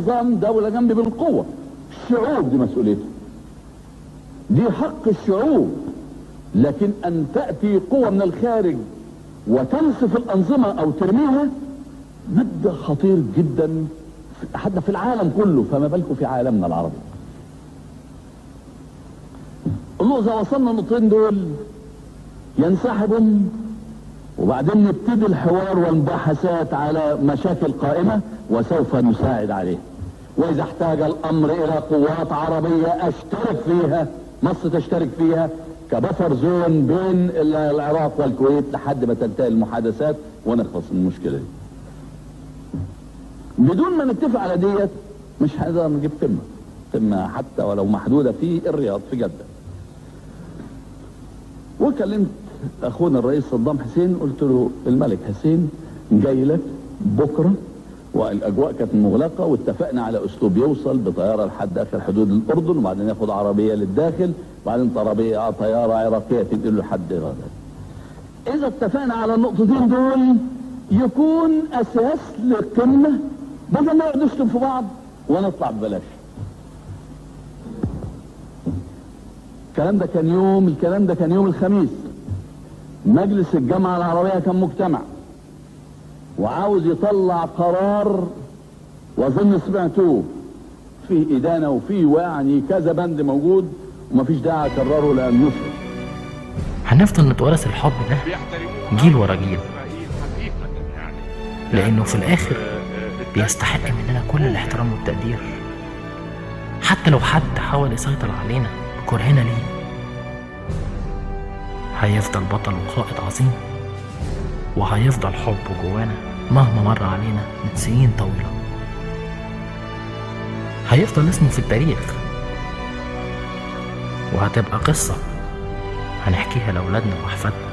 نظام دولة جنبي بالقوة الشعوب دي مسؤوليته دي حق الشعوب لكن ان تأتي قوة من الخارج وتنصف الانظمة او ترميها مبدأ خطير جدا حتى في العالم كله فما بالكم في عالمنا العربي قلوا اذا وصلنا النقطتين دول ينسحبوا وبعدين نبتدي الحوار والمباحثات على مشاكل قائمة وسوف نساعد عليه واذا احتاج الامر الى قوات عربية اشترك فيها مصر تشترك فيها كبفر زون بين العراق والكويت لحد ما تنتهي المحادثات ونخلص من المشكلة دي بدون ما نتفق على ديت مش هنقدر نجيب قمة قمة حتى ولو محدودة في الرياض في جدة وكلمت اخونا الرئيس صدام حسين قلت له الملك حسين جاي لك بكره والاجواء كانت مغلقه واتفقنا على اسلوب يوصل بطياره لحد اخر حدود الاردن وبعدين ياخد عربيه للداخل وبعدين طربيه طياره عراقيه تنقل له لحد غزه. اذا اتفقنا على النقطتين دول يكون اساس للقمه بدل ما نقعد نشتم في بعض ونطلع ببلاش. الكلام ده كان يوم الكلام ده كان يوم الخميس مجلس الجامعة العربية كان مجتمع وعاوز يطلع قرار واظن سمعتوه فيه إدانة وفيه يعني كذا بند موجود ومفيش داعي أكرره لأن يفرق هنفضل نتوارث الحب ده جيل ورا جيل لأنه في الآخر بيستحق مننا كل الاحترام والتقدير حتى لو حد حاول يسيطر علينا بكرهنا ليه هيفضل بطل وقائد عظيم وهيفضل حبه جوانا مهما مر علينا من سنين طويلة هيفضل اسمه في التاريخ وهتبقى قصة هنحكيها لأولادنا وأحفادنا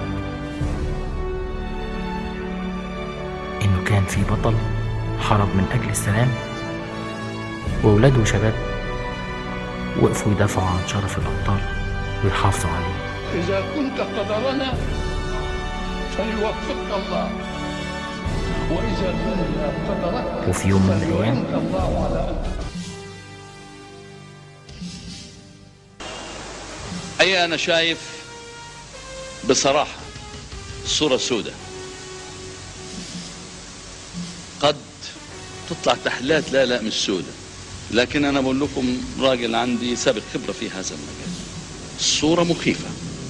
إنه كان في بطل حرب من أجل السلام وولاد وشباب وقفوا يدافعوا عن شرف الأبطال ويحافظوا عليه إذا كنت قدرنا فليوفقك الله وإذا كنت قدرك وفي يوم من الأيام فليعينك الله على أن أي أنا شايف بصراحة الصورة سوداء قد تطلع تحليلات لا لا مش سوداء لكن أنا بقول لكم راجل عندي سابق خبرة في هذا المجال الصورة مخيفة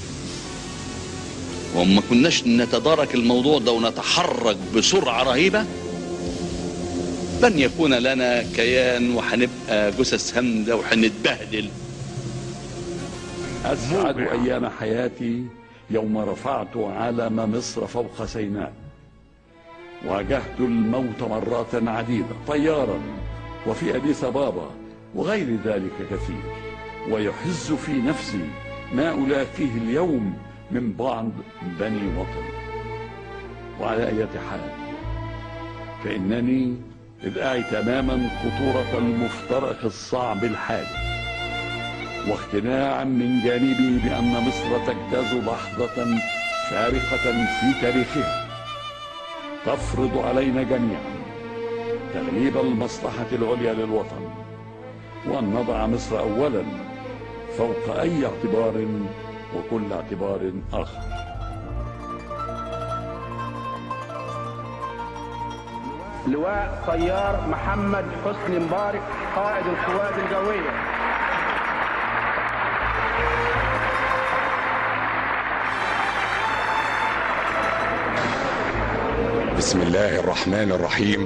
وما كناش نتدارك الموضوع ده ونتحرك بسرعة رهيبة لن يكون لنا كيان وهنبقى جثث هندة وهنتبهدل أسعد أيام حياتي يوم رفعت علم مصر فوق سيناء واجهت الموت مرات عديدة طيارا وفي أديس أبابا وغير ذلك كثير ويحز في نفسي ما ألاقيه اليوم من بعض بني وطن وعلى أي حال فإنني إذ أعي تماما خطورة المفترق الصعب الحالي واقتناعا من جانبي بأن مصر تجتاز لحظة فارقة في تاريخها تفرض علينا جميعا تغليب المصلحة العليا للوطن وأن نضع مصر أولا فوق أي اعتبار وكل اعتبار آخر لواء طيار محمد حسني مبارك قائد القوات الجوية بسم الله الرحمن الرحيم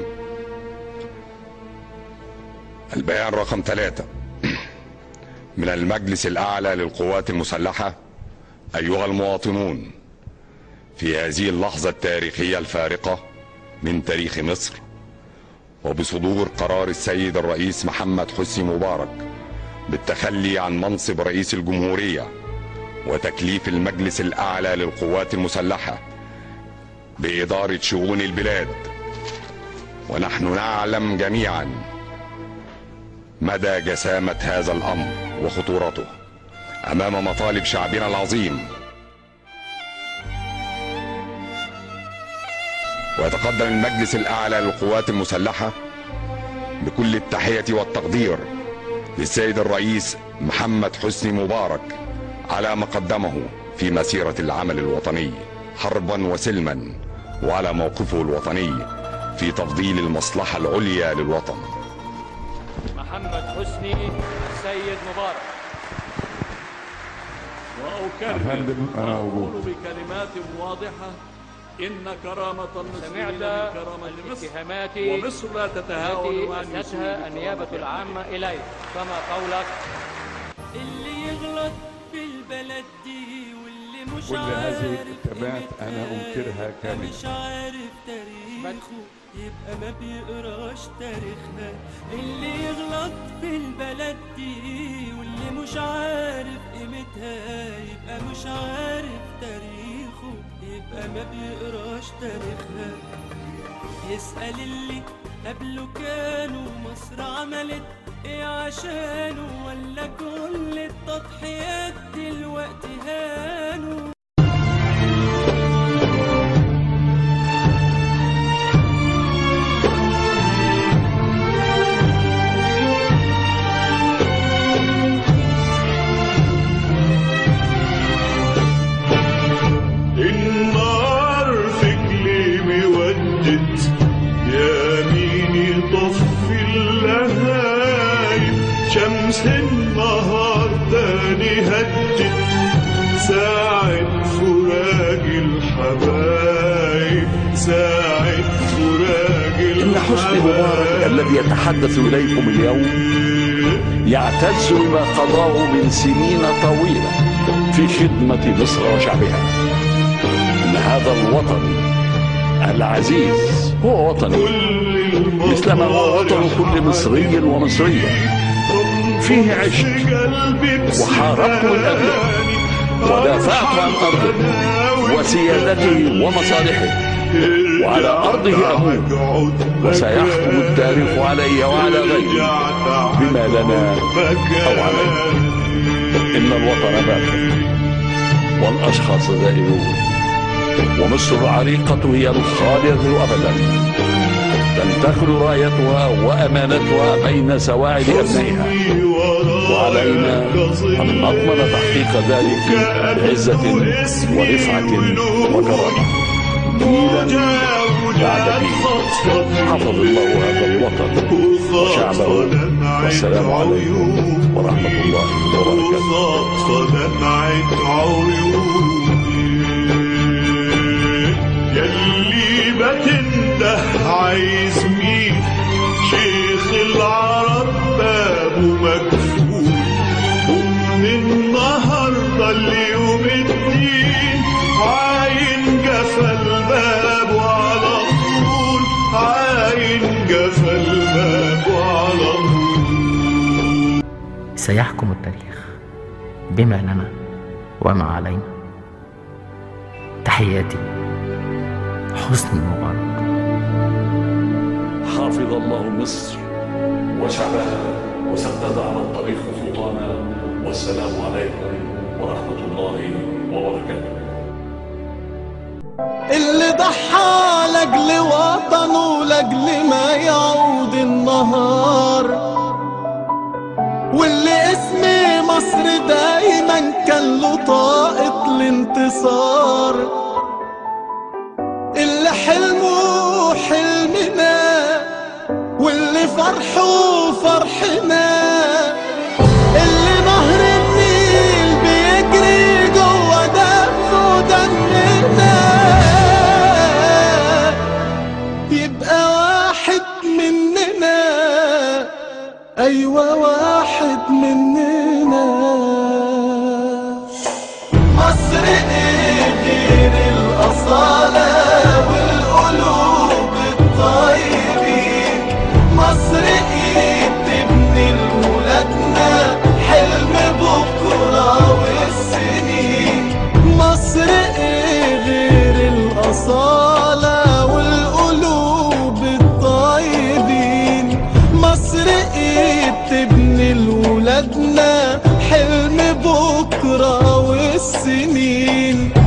البيان رقم ثلاثة من المجلس الأعلى للقوات المسلحة أيها المواطنون في هذه اللحظة التاريخية الفارقة من تاريخ مصر وبصدور قرار السيد الرئيس محمد حسني مبارك بالتخلي عن منصب رئيس الجمهورية وتكليف المجلس الأعلى للقوات المسلحة بإدارة شؤون البلاد ونحن نعلم جميعا مدى جسامة هذا الأمر وخطورته أمام مطالب شعبنا العظيم ويتقدم المجلس الأعلى للقوات المسلحة بكل التحية والتقدير للسيد الرئيس محمد حسني مبارك على ما قدمه في مسيرة العمل الوطني حربا وسلما وعلى موقفه الوطني في تفضيل المصلحة العليا للوطن محمد حسني السيد مبارك وأكرر أفندم، أنا موجود. وأقول بكلمات واضحة إن كرامة المسلمين من سمعت كرامة مصر الاتهامات ومصر لا تتهاون التي أن أسسها النيابة العامة إليك فما قولك اللي يغلط في البلد دي واللي مش كل هذه عارف الاتهامات أنا قيمتها أنكرها يبقى كاملة. مش عارف تاريخه يبقى ما بيقراش تاريخها اللي يغلط في البلد دي واللي مش عارف قيمتها يبقى مش عارف تاريخه يبقى ما بيقراش تاريخها يسأل اللي قبله كانوا مصر عملت ايه عشانه ولا كل التضحيات دلوقتي هانوا النار في كليمي ودت يا مين يطفي اللهايب شمس النهار تاني هدت ساعة فراق الحبايب ساعة فراق إن حسني مبارك الذي يتحدث إليكم اليوم يعتز بما قضاه من سنين طويلة في خدمة مصر وشعبها إن هذا الوطن العزيز هو وطني مثلما هو وطن كل مصري ومصرية فيه عشت وحاربت من أجله ودافعت عن أرضه وسيادته ومصالحه وعلى أرضه أموت وسيحكم التاريخ علي وعلى غيري بما لنا أو علينا إن الوطن باقي والأشخاص زائرون ومصر العريقة هي الخالدة أبدا تنتقل رايتها وأمانتها بين سواعد أبنائها وعلينا أن نضمن تحقيق ذلك بعزة ورفعة وكرامة جيلا بعد جيل حفظ الله هذا الوطن وشعبه والسلام عليكم ورحمة الله وبركاته دمعة عيوني يلي بتنده عايز مين شيخ العرب بابه مكفول ومن النهارده اليوم الدين عاين جفا الباب على طول عاين جفا الباب على طول سيحكم التاريخ بما لنا وما علينا تحياتي حسني مبارك حافظ الله مصر وشعبها وسدد على الطريق خطانا والسلام عليكم ورحمة الله وبركاته اللي ضحى لاجل وطنه لاجل ما يعود النهار واللي اسم مصر دايما كان له طاقة الانتصار اللي حلمه حلمنا واللي فرحه فرحنا اللي نهر النيل بيجري جوه دمه دمنا يبقى واحد مننا ايوه واحد مننا مصر ايه غير الاصاله والقلوب الطيبين مصر ايه تبني لولادنا حلم بكره والسنين مصر ايه غير الاصاله والقلوب الطيبين مصر ايه تبني لولادنا حلم بكره والسنين